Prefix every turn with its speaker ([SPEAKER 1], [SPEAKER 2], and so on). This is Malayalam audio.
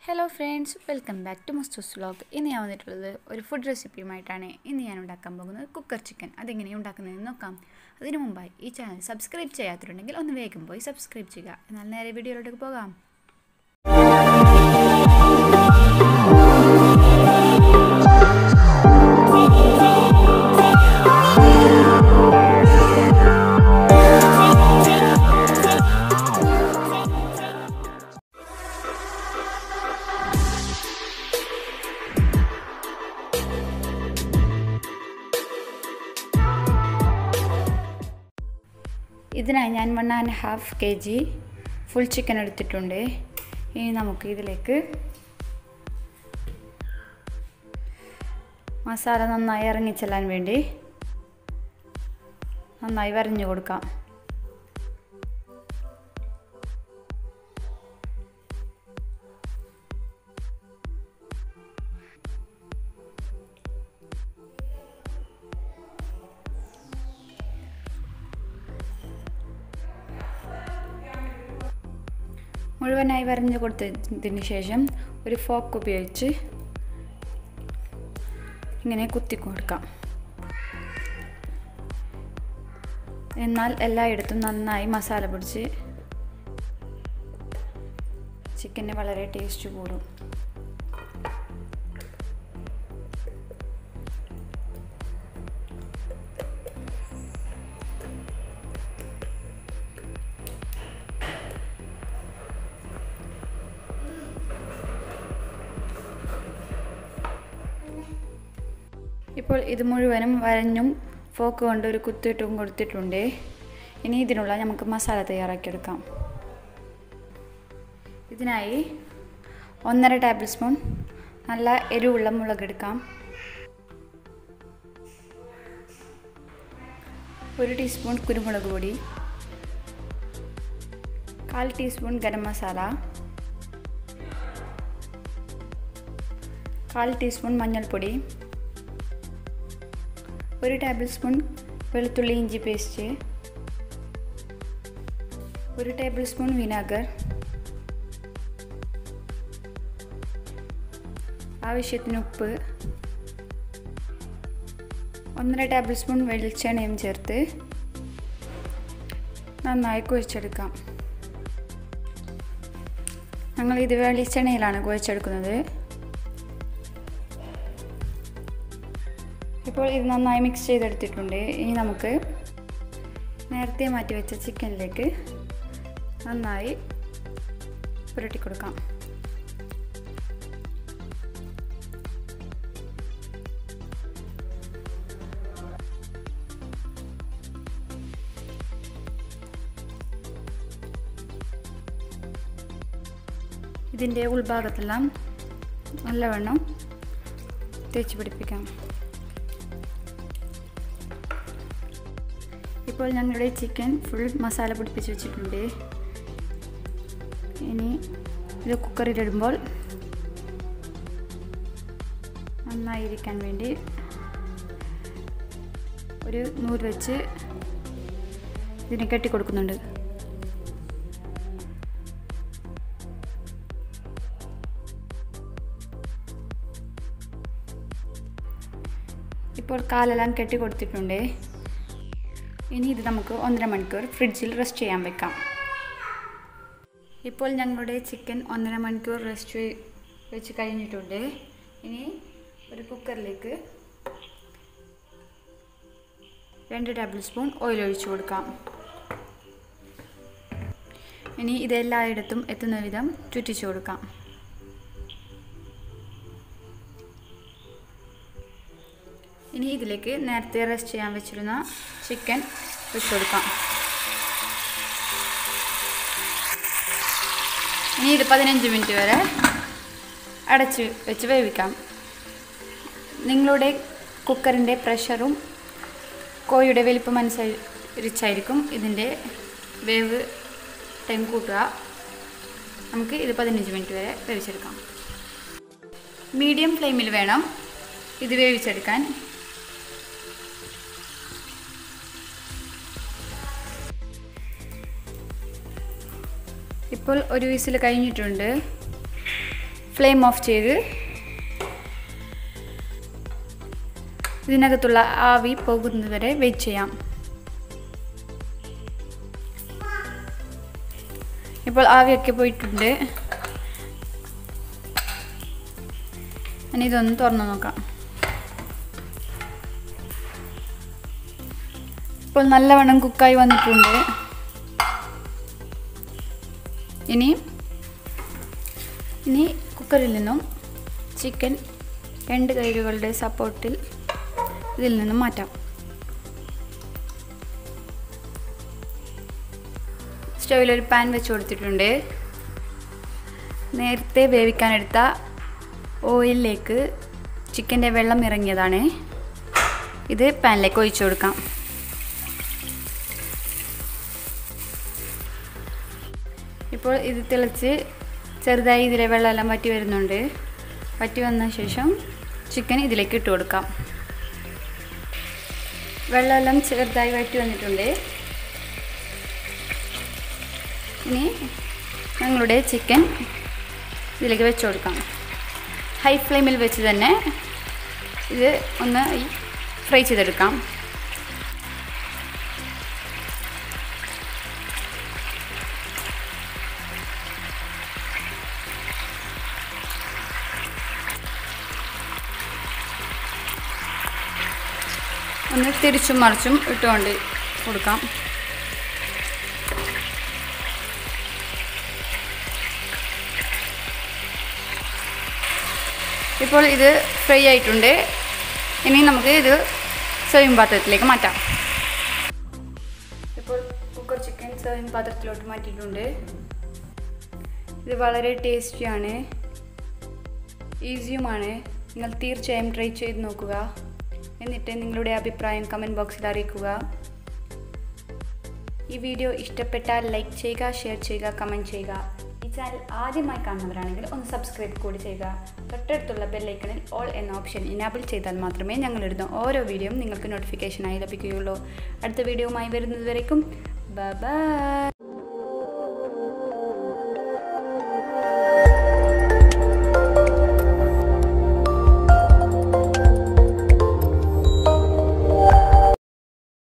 [SPEAKER 1] hello friends welcome back to മസ്റ്റോസ് വ്ലോഗ് ഇന്ന് ഞാൻ വന്നിട്ടുള്ളത് ഒരു ഫുഡ് റെസിപ്പിയുമായിട്ടാണ് ഇന്ന് ഞാൻ ഉണ്ടാക്കാൻ പോകുന്നത് കുക്കർ ചിക്കൻ അതെങ്ങനെയാണ് ഉണ്ടാക്കുന്നതെന്ന് നോക്കാം അതിനു മുമ്പായി ഈ ചാനൽ സബ്സ്ക്രൈബ് ചെയ്യാത്തിട്ടുണ്ടെങ്കിൽ ഒന്ന് വേഗം പോയി സബ്സ്ക്രൈബ് ചെയ്യുക എന്നാൽ നേരെ വീഡിയോയിലോട്ട് പോകാം ഇതിനായി ഞാൻ one and half K G full chicken എടുത്തിട്ടുണ്ട് ഇനി നമുക്ക് ഇതിലേക്ക് മസാല നന്നായി ഇറങ്ങിച്ചെല്ലാൻ വേണ്ടി നന്നായി വരഞ്ഞു കൊടുക്കാം മുഴുവനായി വരഞ്ഞു കൊടുത്തതിന് ശേഷം ഒരു ഫോക്ക് ഉപയോഗിച്ച് ഇങ്ങനെ കുത്തി കൊടുക്കാം എന്നാൽ എല്ലായിടത്തും നന്നായി മസാല പിടിച്ച് ചിക്കന് വളരെ ടേസ്റ്റ് കൂടും ഇപ്പോൾ ഇത് മുഴുവനും വരഞ്ഞും ഫോക്ക് കൊണ്ട് ഒരു കുത്തിയിട്ടും കൊടുത്തിട്ടുണ്ട് ഇനി ഇതിനുള്ള നമുക്ക് മസാല തയ്യാറാക്കിയെടുക്കാം ഇതിനായി ഒന്നര ടേബിൾ സ്പൂൺ നല്ല എരിവുള്ള മുളകെടുക്കാം ഒരു ടീസ്പൂൺ കുരുമുളക് പൊടി കാൽ ടീസ്പൂൺ ഗരം മസാല കാൽ ടീസ്പൂൺ മഞ്ഞൾപ്പൊടി ഒരു ടേബിൾ സ്പൂൺ വെളുത്തുള്ളി ഇഞ്ചി പേസ്റ്റ് ഒരു ടേബിൾ സ്പൂൺ വിനാഗർ ആവശ്യത്തിന് ഉപ്പ് ഒന്നര ടേബിൾ സ്പൂൺ വെളിച്ചെണ്ണയും ചേർത്ത് നന്നായി കുഴച്ചെടുക്കാം ഞങ്ങൾ ഇത് വെളിച്ചെണ്ണയിലാണ് കുഴച്ചെടുക്കുന്നത് ഇപ്പോൾ ഇത് നന്നായി മിക്സ് ചെയ്തെടുത്തിട്ടുണ്ട് ഇനി നമുക്ക് നേരത്തെ മാറ്റി വെച്ച ചിക്കനിലേക്ക് നന്നായി പുരട്ടി കൊടുക്കാം ഇതിൻ്റെ ഉൾഭാഗത്തെല്ലാം നല്ലവണ്ണം തേച്ച് പിടിപ്പിക്കാം ഇപ്പോൾ ഞങ്ങളുടെ ചിക്കൻ ഫുൾ മസാല പിടിപ്പിച്ച് വെച്ചിട്ടുണ്ട് ഇനി ഇത് കുക്കറിലിടുമ്പോൾ നന്നായിരിക്കാൻ വേണ്ടി ഒരു നൂല് വെച്ച് ഇതിനെ കെട്ടി കൊടുക്കുന്നുണ്ട് ഇപ്പോൾ കാലെല്ലാം കെട്ടി കൊടുത്തിട്ടുണ്ട് ഇനി ഇത് നമുക്ക് ഒന്നര മണിക്കൂർ ഫ്രിഡ്ജിൽ റെസ്റ്റ് ചെയ്യാൻ വെക്കാം ഇപ്പോൾ ഞങ്ങളുടെ ചിക്കൻ ഒന്നര മണിക്കൂർ റെസ്റ്റ് വെച്ച് കഴിഞ്ഞിട്ടുണ്ട് ഇനി ഒരു കുക്കറിലേക്ക് രണ്ട് ടേബിൾ സ്പൂൺ ഓയിൽ ഒഴിച്ചു കൊടുക്കാം ഇനി ഇതെല്ലായിടത്തും എത്തുന്ന വിധം ചുറ്റിച്ചു കൊടുക്കാം ഇനി ഇതിലേക്ക് നേരത്തെ റെസ്റ്റ് ചെയ്യാൻ വെച്ചിരുന്ന ചിക്കൻ വെച്ച് കൊടുക്കാം ഇനി ഇത് പതിനഞ്ച് മിനിറ്റ് വരെ അടച്ച് വെച്ച് വേവിക്കാം നിങ്ങളുടെ കുക്കറിൻ്റെ പ്രഷറും കോഴിയുടെ വലിപ്പം അനുസരിച്ചായിരിക്കും ഇതിൻ്റെ വേവ് ടൈം കൂട്ടുക നമുക്ക് ഇത് പതിനഞ്ച് മിനിറ്റ് വരെ വേവിച്ചെടുക്കാം മീഡിയം ഫ്ലെയിമിൽ വേണം ഇത് വേവിച്ചെടുക്കാൻ ഇപ്പോൾ ഒരു വിസിൽ കഴിഞ്ഞിട്ടുണ്ട് ഫ്ലെയിം ഓഫ് ചെയ്ത് ഇതിനകത്തുള്ള ആവി പോകുന്നതുവരെ വെയിറ്റ് ചെയ്യാം ഇപ്പോൾ ആവിയൊക്കെ പോയിട്ടുണ്ട് ഇനി ഇതൊന്ന് തുറന്നു നോക്കാം ഇപ്പോൾ നല്ലവണ്ണം കുക്കായി വന്നിട്ടുണ്ട് ഇനി ഇനി കുക്കറിൽ നിന്നും ചിക്കൻ രണ്ട് കൈകളുടെ സപ്പോർട്ടിൽ ഇതിൽ നിന്നും മാറ്റാം സ്റ്റൗവിൽ ഒരു പാൻ വെച്ച് കൊടുത്തിട്ടുണ്ട് നേരത്തെ വേവിക്കാനെടുത്ത ഓയിലിലേക്ക് ചിക്കൻ്റെ വെള്ളം ഇറങ്ങിയതാണ് ഇത് പാനിലേക്ക് ഒഴിച്ചു കൊടുക്കാം ഇപ്പോൾ ഇത് തിളച്ച് ചെറുതായി ഇതിലെ വെള്ളമെല്ലാം വറ്റി വരുന്നുണ്ട് വറ്റി വന്ന ശേഷം ചിക്കൻ ഇതിലേക്ക് ഇട്ട് കൊടുക്കാം വെള്ളമെല്ലാം ചെറുതായി വറ്റി വന്നിട്ടുണ്ട് ഇനി ഞങ്ങളുടെ ചിക്കൻ ഇതിലേക്ക് വെച്ച് കൊടുക്കാം ഹൈ ഫ്ലെയിമിൽ വെച്ച് തന്നെ ഇത് ഒന്ന് ഫ്രൈ ചെയ്തെടുക്കാം ഒന്ന് തിരിച്ചും മറിച്ചും ഇട്ടുകൊണ്ട് കൊടുക്കാം ഇപ്പോൾ ഇത് ഫ്രൈ ആയിട്ടുണ്ട് ഇനി നമുക്ക് ഇത് സെർവിങ് പാത്രത്തിലേക്ക് മാറ്റാം ഇപ്പോൾ കുക്കർ ചിക്കൻ സെർവിങ് പാത്രത്തിലോട്ട് മാറ്റിയിട്ടുണ്ട് ഇത് വളരെ ടേസ്റ്റിയാണ് ഈസിയുമാണ് നിങ്ങൾ തീർച്ചയായും ട്രൈ ചെയ്ത് നോക്കുക എന്നിട്ട് നിങ്ങളുടെ അഭിപ്രായം കമൻറ്റ് ബോക്സിൽ അറിയിക്കുക ഈ വീഡിയോ ഇഷ്ടപ്പെട്ടാൽ ലൈക്ക് ചെയ്യുക ഷെയർ ചെയ്യുക കമൻറ്റ് ചെയ്യുക ഈ ചാനൽ ആദ്യമായി കാണുന്നവരാണെങ്കിൽ ഒന്ന് സബ്സ്ക്രൈബ് കൂടി ചെയ്യുക തൊട്ടടുത്തുള്ള ബെല്ലൈക്കണിൽ ഓൾ എന്ന ഓപ്ഷൻ ഇനാബിൾ ചെയ്താൽ മാത്രമേ ഞങ്ങളിടുന്ന ഓരോ വീഡിയോയും നിങ്ങൾക്ക് നോട്ടിഫിക്കേഷനായി ലഭിക്കുകയുള്ളൂ അടുത്ത വീഡിയോയുമായി വരുന്നതുവരേക്കും ബൈ